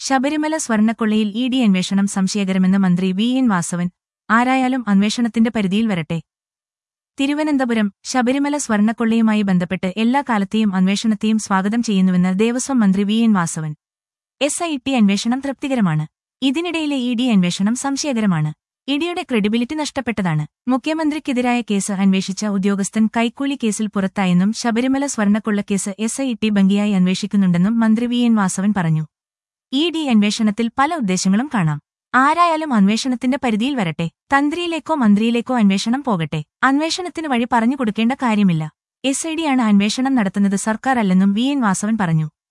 Sabarimala സ്വർണ്ണക്കൊള്ളയിൽ E D അന്വേഷണം സംശയകരമെന്ന് മന്ത്രി V N Vasavan ആരായാലും അന്വേഷണത്തിന്റെ പരിധിയിൽ വരട്ടെ തിരുവനന്തപുരം ശബരിമല സ്വർണ്ണക്കൊള്ളയുമായി ബന്ധപ്പെട്ട് എല്ലാ കാലത്തെയും അന്വേഷണത്തെയും സ്വാഗതം ചെയ്യുന്നുവെന്ന് ദേവസ്വം മന്ത്രി V N Vasavan S I T അന്വേഷണം തൃപ്തികരമാണ് ഇതിനിടയിലെ ഇ ഡി അന്വേഷണം സംശയകരമാണ് ഇഡിയുടെ ക്രെഡിബിലിറ്റി നഷ്ടപ്പെട്ടതാണ് മുഖ്യമന്ത്രിക്കെതിരായ കേസ് അന്വേഷിച്ച ഉദ്യോഗസ്ഥൻ കൈക്കൂലി കേസിൽ പുറത്തായെന്നും ശബരിമല സ്വർണ്ണക്കൊള്ളക്കേസ് എസ് ഐ ടി ഭംഗിയായി അന്വേഷിക്കുന്നുണ്ടെന്നും മന്ത്രി വി എൻ വാസവൻ പറഞ്ഞു ഇ ഡി അന്വേഷണത്തിൽ പല ഉദ്ദേശങ്ങളും കാണാം ആരായാലും അന്വേഷണത്തിന്റെ പരിധിയിൽ വരട്ടെ തന്ത്രിയിലേക്കോ മന്ത്രിയിലേക്കോ അന്വേഷണം പോകട്ടെ അന്വേഷണത്തിന് വഴി പറഞ്ഞു കൊടുക്കേണ്ട കാര്യമില്ല എസ് ഐ ഡിയാണ് അന്വേഷണം നടത്തുന്നത് സർക്കാർ അല്ലെന്നും വി എൻ വാസവൻ പറഞ്ഞു